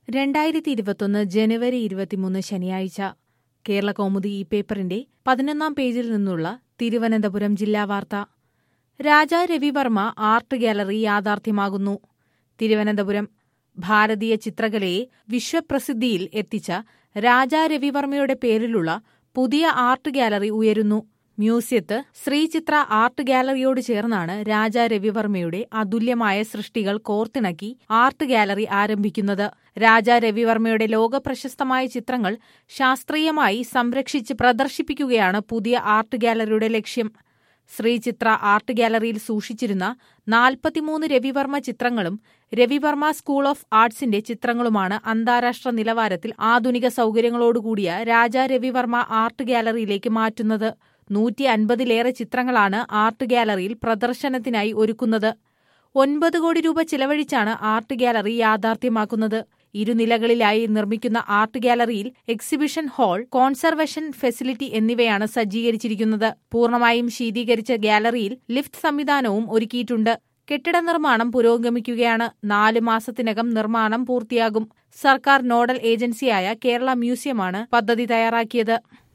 രണ്ടായിരത്തി ഇരുപത്തൊന്ന് ജനുവരി ഇരുപത്തിമൂന്ന് ശനിയാഴ്ച കേരള കൗമുദി ഈ പേപ്പറിന്റെ പതിനൊന്നാം പേജിൽ നിന്നുള്ള തിരുവനന്തപുരം ജില്ലാ വാർത്ത രാജാ രവിവർമ്മ ആർട്ട് ഗാലറി യാഥാർത്ഥ്യമാകുന്നു തിരുവനന്തപുരം ഭാരതീയ ചിത്രകലയെ വിശ്വപ്രസിദ്ധിയിൽ എത്തിച്ച രാജാ രവിവർമ്മയുടെ പേരിലുള്ള പുതിയ ആർട്ട് ഗാലറി ഉയരുന്നു മ്യൂസിയത്ത് ശ്രീചിത്ര ആർട്ട് ഗാലറിയോട് ചേർന്നാണ് രാജാ രവിവർമ്മയുടെ അതുല്യമായ സൃഷ്ടികൾ കോർത്തിണക്കി ആർട്ട് ഗാലറി ആരംഭിക്കുന്നത് രാജാ രവിവർമ്മയുടെ ലോകപ്രശസ്തമായ ചിത്രങ്ങൾ ശാസ്ത്രീയമായി സംരക്ഷിച്ച് പ്രദർശിപ്പിക്കുകയാണ് പുതിയ ആർട്ട് ഗാലറിയുടെ ലക്ഷ്യം ശ്രീചിത്ര ആർട്ട് ഗാലറിയിൽ സൂക്ഷിച്ചിരുന്ന നാൽപ്പത്തിമൂന്ന് രവിവർമ്മ ചിത്രങ്ങളും രവിവർമ്മ സ്കൂൾ ഓഫ് ആർട്സിന്റെ ചിത്രങ്ങളുമാണ് അന്താരാഷ്ട്ര നിലവാരത്തിൽ ആധുനിക സൗകര്യങ്ങളോടുകൂടിയ രാജാ രവിവർമ്മ ആർട്ട് ഗാലറിയിലേക്ക് മാറ്റുന്നത് നൂറ്റി അൻപതിലേറെ ചിത്രങ്ങളാണ് ആർട്ട് ഗാലറിയിൽ പ്രദർശനത്തിനായി ഒരുക്കുന്നത് ഒൻപത് കോടി രൂപ ചിലവഴിച്ചാണ് ആർട്ട് ഗാലറി യാഥാർത്ഥ്യമാക്കുന്നത് ഇരുനിലകളിലായി നിർമ്മിക്കുന്ന ആർട്ട് ഗാലറിയിൽ എക്സിബിഷൻ ഹാൾ കോൺസർവേഷൻ ഫെസിലിറ്റി എന്നിവയാണ് സജ്ജീകരിച്ചിരിക്കുന്നത് പൂർണ്ണമായും ശീതീകരിച്ച ഗാലറിയിൽ ലിഫ്റ്റ് സംവിധാനവും ഒരുക്കിയിട്ടുണ്ട് കെട്ടിട നിർമ്മാണം പുരോഗമിക്കുകയാണ് നാല് മാസത്തിനകം നിർമ്മാണം പൂർത്തിയാകും സർക്കാർ നോഡൽ ഏജൻസിയായ കേരള മ്യൂസിയമാണ് പദ്ധതി തയ്യാറാക്കിയത്